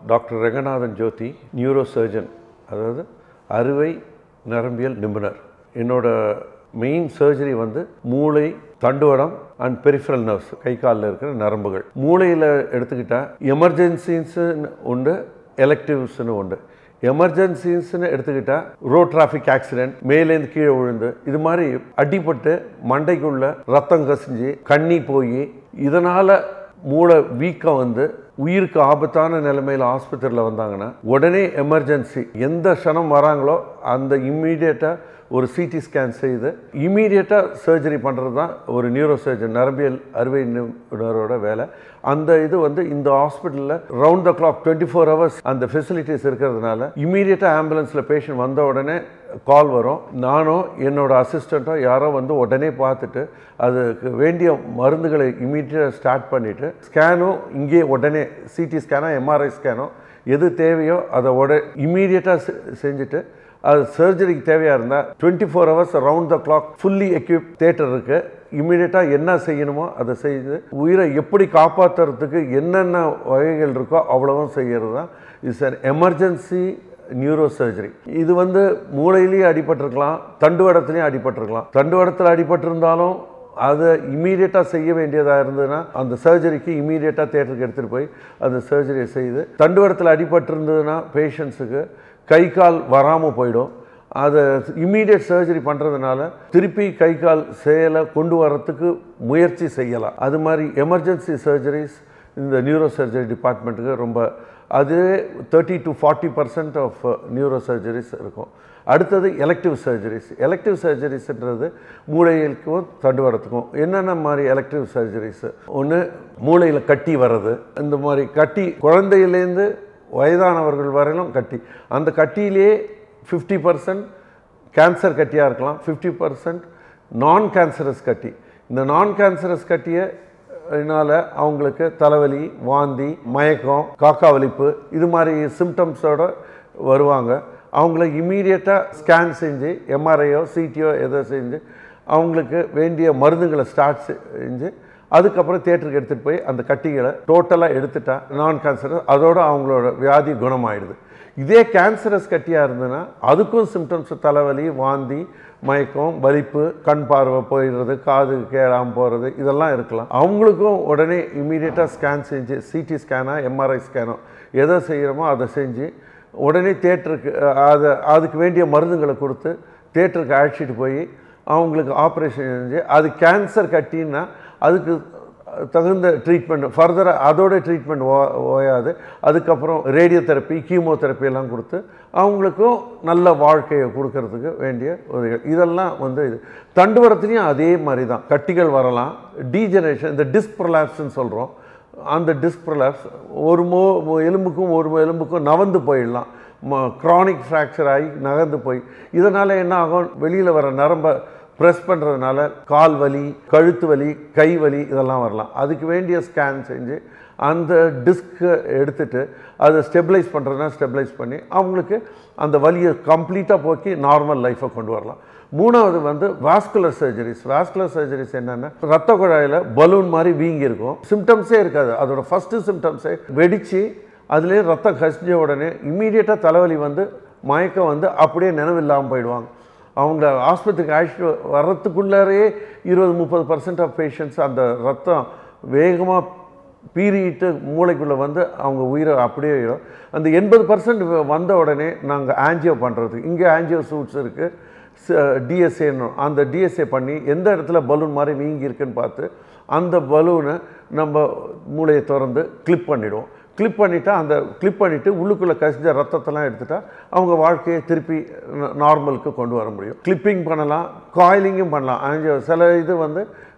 doctor Ranganathan Jothi neuro surgeon அதாவது அறுவை நரம்பியல் நிபுணர் என்னோட மெயின் சர்ஜரி வந்து மூளை தண்டுவடம் அண்ட் பெரிஃபரல் நர்வ்ஸ் கை காலில் இருக்கிற நரம்புகள் மூளையில் எடுத்துக்கிட்டால் எமர்ஜென்சிஸ்ன்னு உண்டு எலக்டிவ்ஸ்னு உண்டு எமர்ஜென்சிஸ்னு எடுத்துக்கிட்டால் ரோட் டிராஃபிக் ஆக்சிடென்ட் மேலேருந்து கீழே விழுந்து இது மாதிரி அடிபட்டு மண்டைக்குள்ள ரத்தம் கசிஞ்சு கண்ணி போய் இதனால் மூளை வீக்கம் வந்து உயிருக்கு ஆபத்தான நிலைமையில் ஆஸ்பத்திரியில் வந்தாங்கன்னா உடனே எமர்ஜென்சி எந்த க்ஷணம் வராங்களோ அந்த இம்மீடியட்டாக ஒரு சிடி ஸ்கேன் செய்து இம்மீடியட்டாக சர்ஜரி பண்ணுறது தான் ஒரு நியூரோ சர்ஜன் நரம்பியல் அறுவை நிபுணரோட வேலை அந்த இது வந்து இந்த ஹாஸ்பிட்டலில் round the clock twenty four hours அந்த ஃபெசிலிட்டிஸ் இருக்கிறதுனால இம்மீடியட்டாக ஆம்புலன்ஸில் பேஷண்ட் வந்த உடனே கால் வரும் நானும் என்னோட அசிஸ்டண்ட்டோ யாரோ வந்து உடனே பார்த்துட்டு அதுக்கு வேண்டிய மருந்துகளை இம்மீடியட்டாக ஸ்டார்ட் பண்ணிவிட்டு ஸ்கேனும் இங்கே உடனே சிடி ஸ்கேனோ எம்ஆர்ஐ ஸ்கேனோ எது தேவையோ அதை உட இம்மீடியட்டாக செஞ்சுட்டு அது சர்ஜரிக்கு தேவையாக இருந்தால் twenty four hours round the clock fully equip theatre இருக்குது இம்மிடியட்டாக என்ன செய்யணுமோ அதை செய்து உயிரை எப்படி காப்பாற்றுறதுக்கு என்னென்ன வகைகள் இருக்கோ அவ்வளவும் செய்கிறது தான் it's an emergency neuro surgery இது வந்து மூளையிலேயே அடிபட்டிருக்கலாம் தண்டுவடத்துலேயும் அடிபட்டிருக்கலாம் தண்டுவடத்தில் அடிபட்டிருந்தாலும் அதை இம்மீடியட்டாக செய்ய வேண்டியதாக இருந்ததுன்னா அந்த சர்ஜரிக்கு இம்மீடியட்டாக தேட்டருக்கு எடுத்துகிட்டு போய் அந்த சர்ஜரியை செய்து தண்டுவடத்தில் அடிபட்டிருந்ததுன்னா பேஷண்ட்ஸுக்கு கை கால் வராமல் போயிடும் அதை இம்மீடியட் சர்ஜரி பண்ணுறதுனால திருப்பி கை கால் செயலை கொண்டு வரத்துக்கு முயற்சி செய்யலாம் அது மாதிரி எமர்ஜென்சி சர்ஜரிஸ் இந்த நியூரோ சர்ஜரி டிபார்ட்மெண்ட்டுக்கு ரொம்ப அது thirty to forty percent of neuro surgeries இருக்கும் அடுத்தது எலக்டிவ் சர்ஜரிஸ் எலக்டிவ் சர்ஜரிஸ்ன்றது மூளைகளுக்கும் தண்டுவடத்துக்கும் என்னென்ன மாதிரி எலக்டிவ் சர்ஜரிஸ் ஒன்று மூளையில் கட்டி வர்றது இந்த மாதிரி கட்டி குழந்தையிலேருந்து வயதானவர்கள் வரையிலும் கட்டி அந்த கட்டியிலே ஃபிஃப்டி பர்சன்ட் கேன்சர் கட்டியாக இருக்கலாம் ஃபிஃப்டி பர்சன்ட் நான் கேன்சரஸ் கட்டி இந்த நான் கேன்சரஸ் கட்டியை இதனால் அவங்களுக்கு தலைவலி வாந்தி மயக்கம் காக்கா வலிப்பு இது மாதிரி சிம்டம்ஸோட வருவாங்க அவங்கள இம்மீடியட்டாக ஸ்கேன் செஞ்சு எம்ஆர்ஐயோ சிடியோ எதோ செஞ்சு அவங்களுக்கு வேண்டிய மருந்துகளை ஸ்டார்ட் செஞ்சு அதுக்கப்புறம் தேட்டருக்கு எடுத்துகிட்டு போய் அந்த கட்டிகளை டோட்டலாக எடுத்துட்டா நான் கேன்சரஸ் அதோட அவங்களோட வியாதி குணமாயிடுது இதே கேன்சரஸ் கட்டியாக இருந்ததுன்னா அதுக்கும் சிம்டம்ஸ் தலைவலி வாந்தி மயக்கம் வலிப்பு கண் பார்வை போயிடுறது காது கேளாமல் போகிறது இதெல்லாம் இருக்கலாம் அவங்களுக்கும் உடனே இம்மீடியட்டாக ஸ்கேன் செஞ்சு சிடி ஸ்கேனோ எம்ஆர்ஐ ஸ்கேனோ எதை செய்கிறோமோ அதை செஞ்சு உடனே தேட்டருக்கு அதை அதுக்கு வேண்டிய மருந்துகளை கொடுத்து தேட்டருக்கு அழைச்சிட்டு போய் அவங்களுக்கு ஆப்ரேஷன் செஞ்சு அது கேன்சர் கட்டின்னா அதுக்கு தகுந்த ட்ரீட்மெண்ட் ஃபர்தராக அதோட ட்ரீட்மெண்ட் ஓ ஓயாது அதுக்கப்புறம் ரேடியோ தெரப்பி கீமோதெரப்பி எல்லாம் கொடுத்து அவங்களுக்கும் நல்ல வாழ்க்கையை கொடுக்கறதுக்கு வேண்டிய உதவிகள் இதெல்லாம் வந்து இது தண்டுவரத்துலேயும் அதே மாதிரி தான் கட்டிகள் வரலாம் டீஜெனரேஷன் இந்த டிஸ்க் ப்ரொலாப்ஸ்ன்னு சொல்கிறோம் அந்த டிஸ்க் ப்ரொலாப்ஸ் ஒரு மோ எலும்புக்கும் ஒரு எலும்புக்கும் நவந்து போயிடலாம் க்ரானிக் ஃப்ராக்சர் ஆகி நகர்ந்து போய் இதனால் என்ன ஆகும் வெளியில் வர நரம்பை ப்ரெஸ் பண்ணுறதுனால கால் வலி கழுத்து வலி கை வலி இதெல்லாம் வரலாம் அதுக்கு வேண்டிய ஸ்கேன் செஞ்சு அந்த டிஸ்க்கை எடுத்துட்டு அதை ஸ்டெபிளைஸ் பண்ணுறதுனா ஸ்டெபிளைஸ் பண்ணி அவங்களுக்கு அந்த வலியை கம்ப்ளீட்டாக போக்கி நார்மல் லைஃப்பை கொண்டு வரலாம் மூணாவது வந்து வாஸ்குலர் சர்ஜரிஸ் வாஸ்குலர் சர்ஜரிஸ் என்னென்னா ரத்த குழாயில் பலூன் மாதிரி வீங்கி இருக்கும் சிம்டம்ஸே இருக்காது அதோட ஃபஸ்ட்டு சிம்டம்ஸே வெடித்து அதுலேயே ரத்தம் கசிஞ்ச உடனே இம்மீடியட்டாக தலைவலி வந்து மயக்கம் வந்து அப்படியே நினைவில்லாமல் போயிடுவாங்க அவங்கள ஆஸ்பத்திரிக்கு அழைச்சிட்டு வர்றதுக்குள்ளாரே இருபது முப்பது பர்சன்ட் ஆஃப் பேஷண்ட்ஸ் அந்த ரத்தம் வேகமாக பீறிட்டு மூளைக்குள்ளே வந்து அவங்க உயிரை அப்படியே இடும் அந்த எண்பது பர்சன்ட் வந்த உடனே நாங்கள் ஆன்ஜியோ பண்ணுறதுக்கு இங்கே ஆன்ஜியோ சூட்ஸ் இருக்குது டிஎஸ்ஏன்னு அந்த டிஎஸ்ஏ பண்ணி எந்த இடத்துல பலூன் மாதிரி வீங்கி இருக்குன்னு பார்த்து அந்த பலூனை நம்ம மூளையை திறந்து கிளிப் பண்ணிவிடுவோம் கிளிப் பண்ணிவிட்டா அந்த கிளிப் பண்ணிவிட்டு உள்ளுக்குள்ளே கசிஞ்ச ரத்தத்தெல்லாம் எடுத்துட்டா அவங்க வாழ்க்கையை திருப்பி நார்மலுக்கு கொண்டு வர முடியும் கிளிப்பிங் பண்ணலாம் காயிலிங்கும் பண்ணலாம் ஆன்ஜியோ சில இது வந்து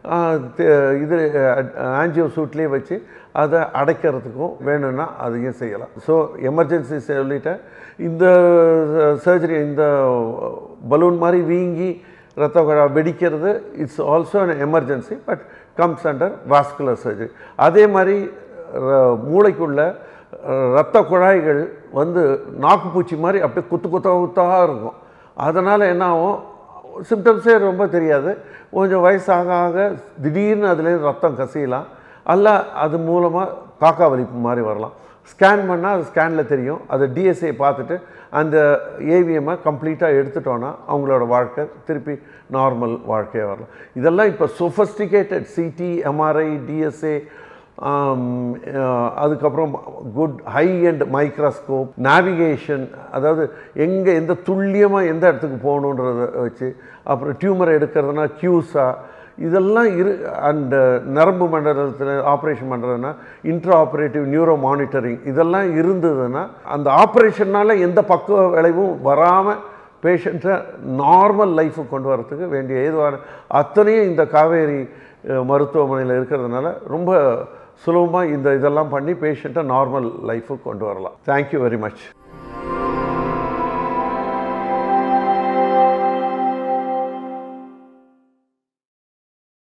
இது ஆன்ஜியோ சூட்லேயே வச்சு அதை அடைக்கிறதுக்கும் வேணும்னா அதையும் செய்யலாம் ஸோ எமர்ஜென்சி சொல்லிட்டேன் இந்த சர்ஜரி இந்த பலூன் மாதிரி வீங்கி ரத்த குழா வெடிக்கிறது it's also an emergency but comes under vascular surgery அதே மாதிரி மூளைக்குள்ள ரத்த குழாய்கள் வந்து நாக்குப்பூச்சி மாதிரி அப்படியே குத்து குத்த குத்தாக இருக்கும் அதனால் என்ன ஆகும் சிம்டம்ஸே ரொம்ப தெரியாது கொஞ்சம் வயசாக ஆக திடீர்னு அதுலேருந்து ரத்தம் கசியலாம் அல்ல அது மூலமாக காக்கா வலிப்பு மாதிரி வரலாம் ஸ்கேன் பண்ணால் அது ஸ்கேனில் தெரியும் அது டிஎஸ்ஏ பார்த்துட்டு அந்த ஏவிஎம்மை கம்ப்ளீட்டாக எடுத்துட்டோன்னா அவங்களோட வாழ்க்கை திருப்பி நார்மல் வாழ்க்கையாக வரலாம் இதெல்லாம் இப்போ சொஃபஸ்டிகேட்டட் சிடி எம்ஆர்ஐ டிஎஸ்ஏ அதுக்கப்புறம் good high and microscope navigation அதாவது எங்கே எந்த துல்லியமாக எந்த இடத்துக்கு போகணுன்றத வச்சு அப்புறம் டியூமரை எடுக்கிறதுனா கியூஸா இதெல்லாம் இரு அண்டு நரம்பு மண்டலத்தில் ஆப்ரேஷன் பண்ணுறதுனா இன்ட்ரா ஆப்ரேட்டிவ் நியூரோ மானிட்டரிங் இதெல்லாம் இருந்ததுன்னா அந்த ஆப்ரேஷனால் எந்த பக்குவ விளைவும் வராமல் பேஷண்ட்டை நார்மல் லைஃபுக்கு கொண்டு வரத்துக்கு வேண்டிய ஏதுவான அத்தனையும் இந்த காவேரி அஹ், மருத்துவமனையில் இருக்கிறதுனால ரொம்ப சுலபமாக இந்த இதெல்லாம் பண்ணி பேஷண்ட்டை நார்மல் லைஃபுக்கு கொண்டு வரலாம் தேங்க்யூ வெரி மச்